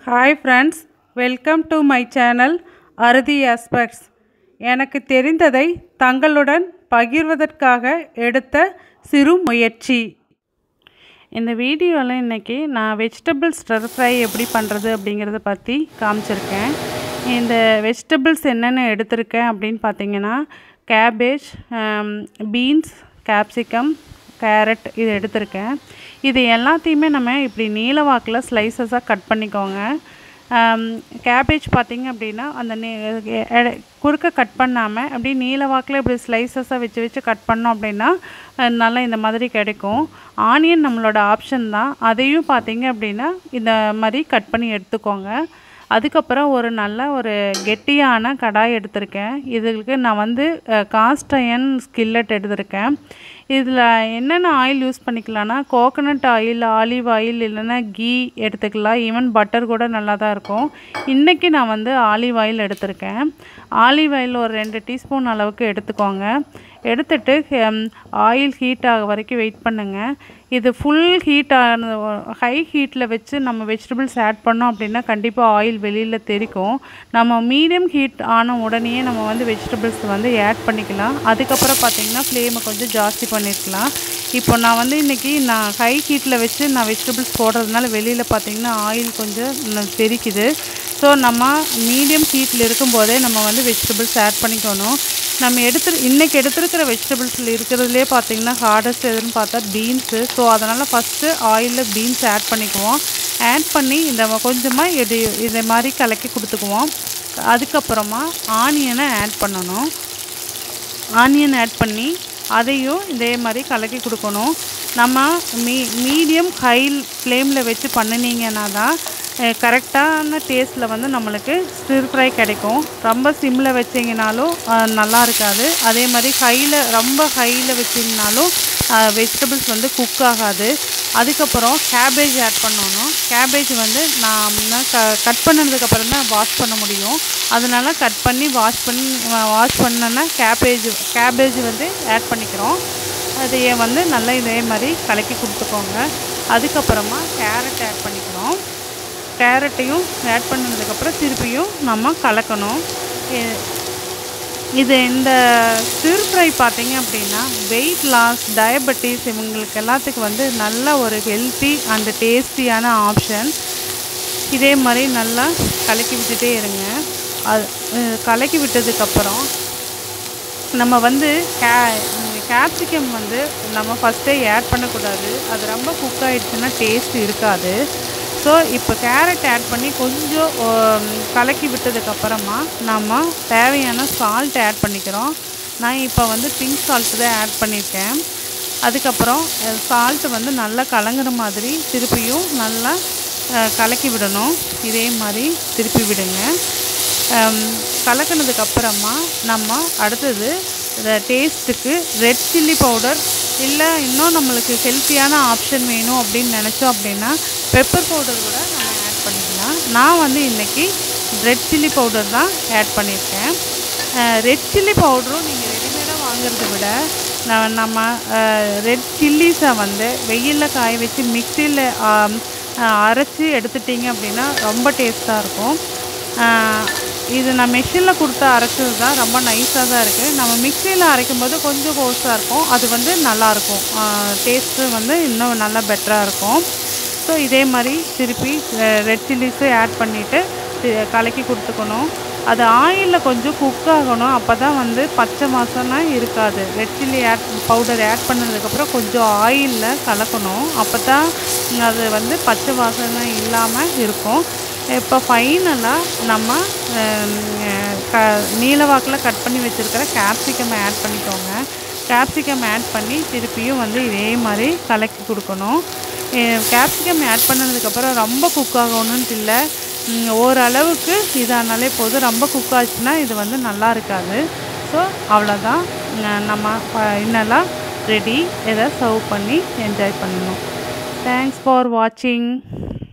hi friends welcome to my channel அறுதி aspects எனக்கு தெரிந்ததை தங்களுடன் பகிர்வதற்காக எடுத்த சிறு முயற்சி இந்த வீடியோவில் இன்றைக்கி நான் வெஜிடபிள் ஸ்டர் ஃப்ரை எப்படி பண்ணுறது அப்படிங்கிறத பற்றி காமிச்சிருக்கேன் இந்த வெஜிடபிள்ஸ் என்னென்ன எடுத்திருக்கேன் அப்படின்னு பார்த்தீங்கன்னா கேபேஜ் பீன்ஸ் கேப்சிகம் கேரட் இது எடுத்திருக்கேன் இது எல்லாத்தையுமே நம்ம இப்படி நீல வாக்கில் ஸ்லைசஸாக கட் பண்ணிக்கோங்க கேபேஜ் பார்த்திங்க அப்படின்னா அந்த நீ எடை- குறுக்க கட் பண்ணாமல் அப்படியே நீல வாக்கில் இப்படி ஸ்லைசஸாக வச்சு வச்சு கட் பண்ணோம் அப்படின்னா அஹ், நல்லா இந்த மாதிரி கிடைக்கும் ஆனியன் நம்மளோட ஆப்ஷன் தான் அதையும் பார்த்தீங்க அப்படின்னா இந்த மாதிரி கட் பண்ணி எடுத்துக்கோங்க அதுக்கப்புறம் ஒரு நல்ல ஒரு கெட்டியான கடாய் எடுத்திருக்கேன் இதுக்கு நான் வந்து காஸ்ட் அயன் ஸ்கில்லட் எடுத்திருக்கேன் இதில் என்னென்ன ஆயில் யூஸ் பண்ணிக்கலாம்னா கோகனட் ஆயில் ஆலிவ் ஆயில் இல்லைன்னா கீ எடுத்துக்கலாம் ஈவன் பட்டர் கூட நல்லா தான் இருக்கும் இன்றைக்கி நான் வந்து ஆலிவ் ஆயில் எடுத்திருக்கேன் ஆலிவ் ஆயில் ஒரு ரெண்டு டீஸ்பூன் அளவுக்கு எடுத்துக்கோங்க எடுத்துட்டு ஆயில் ஹீட் ஆக வரைக்கும் வெயிட் பண்ணுங்கள் இது ஃபுல் ஹீட் ஆன ஹை ஹீட்டில் வச்சு நம்ம வெஜிடபிள்ஸ் ஆட் பண்ணோம் அப்படின்னா கண்டிப்பாக ஆயில் வெளியில் தெரிக்கும் நம்ம மீடியம் ஹீட் ஆன உடனே நம்ம வந்து வெஜிடபிள்ஸ் வந்து ஆட் பண்ணிக்கலாம் அதுக்கப்புறம் பார்த்திங்கன்னா ஃப்ளேமை கொஞ்சம் ஜாஸ்தி பண்ணியிருக்கலாம் இப்போ நான் வந்து இன்றைக்கி நான் ஹை ஹீட்டில் வச்சு நான் வெஜிடபிள்ஸ் போடுறதுனால வெளியில் பார்த்திங்கன்னா ஆயில் கொஞ்சம் ந- தெரிக்குது ஸோ நம்ம மீடியம் ஹீட்டில் இருக்கும்போதே நம்ம வந்து வெஜிடபிள்ஸ் ஆட் பண்ணிக்கணும் நம்ம எடுத்து இன்றைக்கி எடுத்துருக்கிற வெஜிடபிள்ஸில் இருக்கிறதுலே பார்த்தீங்கன்னா ஹார்டஸ்ட் எதுன்னு பார்த்தா பீன்ஸு ஸோ அதனால் ஃபஸ்ட்டு ஆயிலில் பீன்ஸ் ஆட் பண்ணிக்குவோம் ஆட் பண்ணி இந்த ம- கொஞ்சமாக இது இதை மாதிரி கலக்கி கொடுத்துக்குவோம் அதுக்கப்புறமா ஆனியனை ஆட் பண்ணணும் ஆனியன் ஆட் பண்ணி அதையும் இதே மாதிரி கலக்கி கொடுக்கணும் நம்ம மீ மீடியம் ஹை ஃப்ளேமில் வச்சு பண்ணினீங்கன்னா தான் கரெக்டான டேஸ்ட்டில் வந்து நம்மளுக்கு ஸ்டிர் ஃப்ரை கிடைக்கும் ரொம்ப சிம்மில் வச்சிங்கனாலும் அஹ், நல்லா இருக்காது அதே மாதிரி ஹையில் ரொம்ப ஹையில் வச்சிங்கனாலும் வெஜிடபிள்ஸ் வந்து குக் ஆகாது அதுக்கப்புறம் கேபேஜ் ஆட் பண்ணணும் கேபேஜ் வந்து நான் க கட் பண்ணதுக்கப்புறம் தான் வாஷ் பண்ண முடியும் அதனால கட் பண்ணி வாஷ் பண்ணி வாஷ் பண்ணோன்னா கேபேஜ் கேபேஜ் வந்து ஆட் பண்ணிக்கிறோம் அதையே வந்து நல்லா இதே மாதிரி கலக்கி கொடுத்துக்கோங்க அதுக்கப்புறமா கேரட் ஆட் பண்ணிக்கிறோம் கேரட்டையும் ஆட் பண்ணதுக்கப்புறம் திருப்பியும் நம்ம கலக்கணும் இ- இது இந்த ஸ்டிர் ஃப்ரை பார்த்தீங்க அப்படின்னா வெயிட் லாஸ் டயபெட்டிஸ் இவங்களுக்கு எல்லாத்துக்கும் வந்து நல்ல ஒரு ஹெல்த்தி அண்ட் டேஸ்டியான ஆப்ஷன் இதே மாதிரி நல்லா கலக்கி விட்டுட்டே இருங்க அது அஹ் கலக்கி விட்டதுக்கப்புறம் நம்ம வந்து கே கேப்சிகம் வந்து நம்ம ஃபஸ்ட்டே ஆட் பண்ணக்கூடாது அது ரொம்ப குக் ஆகிடுச்சுன்னா டேஸ்ட் இருக்காது ஸோ இப்போ கேரட் ஆட் பண்ணி கொஞ்சம் ஆம், கலக்கி விட்டதுக்கப்புறமா நம்ம தேவையான சால்ட் ஆட் பண்ணிக்கிறோம் நான் இப்போ வந்து பிங்க் சால்ட் தான் ஆட் பண்ணியிருக்கேன் அதுக்கப்புறம் சால்ட்டு வந்து நல்லா கலங்குற மாதிரி திருப்பியும் நல்லா அஹ், கலக்கி விடணும் இதே மாதிரி திருப்பி விடுங்க கலக்கினதுக்கு அப்புறமா நம்ம அடுத்தது டேஸ்ட்டுக்கு ரெட் சில்லி பவுடர் இல்லை இன்னும் நம்மளுக்கு ஹெல்த்தியான ஆப்ஷன் வேணும் அப்படின்னு நினச்சோம் அப்படின்னா பெப்பர் பவுடர் கூட நம்ம ஆட் பண்ணிக்கலாம் நான் வந்து இன்றைக்கி ரெட் சில்லி பவுடர் தான் ஆட் பண்ணியிருக்கேன் ரெட் சில்லி பவுடரும் நீங்கள் ரெடிமேடாக வாங்குறத விட ந- நம்ம ரெட் சில்லிஸை வந்து வெயிலில் காய வச்சு மிக்சியில் அரைச்சி எடுத்துட்டிங்க அப்படின்னா ரொம்ப டேஸ்ட்டாக இருக்கும் ஆஹ் இது நான் மிஷினில் கொடுத்து அரைச்சது தான் ரொம்ப நைஸாக தான் இருக்குது நம்ம மிக்சியில் அரைக்கும் போது கொஞ்சம் கோர்ஸாக இருக்கும் அது வந்து நல்லாயிருக்கும் டேஸ்ட்டு வந்து இன்னும் நல்லா பெட்டராக இருக்கும் ஸோ இதே மாதிரி திருப்பி ரெட் சில்லிஸு ஆட் பண்ணிவிட்டு கலக்கி கொடுத்துக்கணும் அது ஆயிலில் கொஞ்சம் குக் ஆகணும் அப்போ தான் வந்து பச்சை வாசனை இருக்காது red chilli add powder add பண்ணதுக்கப்புறம் கொஞ்சம் ஆயிலில் கலக்கணும் அப்போ தான் அது வந்து பச்சை வாசனை இல்லாமல் இருக்கும் இப்போ ஃபைனலாக நம்ம ஹம், க நீலவாக்கில் கட் பண்ணி வச்சுருக்கிற கேப்சிகம் ஆட் பண்ணிக்கோங்க கேப்சிகம் ஆட் பண்ணி திருப்பியும் வந்து இதே மாதிரி கலக்கி கொடுக்கணும் கேப்சிகம் ஆட் பண்ணதுக்கப்புறம் ரொம்ப குக் ஆகணுன்ட்டு இல்லை ம், ஓரளவுக்கு இதானாலே போதும் ரொம்ப குக் ஆச்சுன்னா இது வந்து நல்லா இருக்காது ஸோ அவ்வளோதான் ந- நம்ம இன்னெல்லாம் ரெடி இதை சர்வ் பண்ணி என்ஜாய் பண்ணணும் தேங்க்ஸ் ஃபார் வாட்சிங்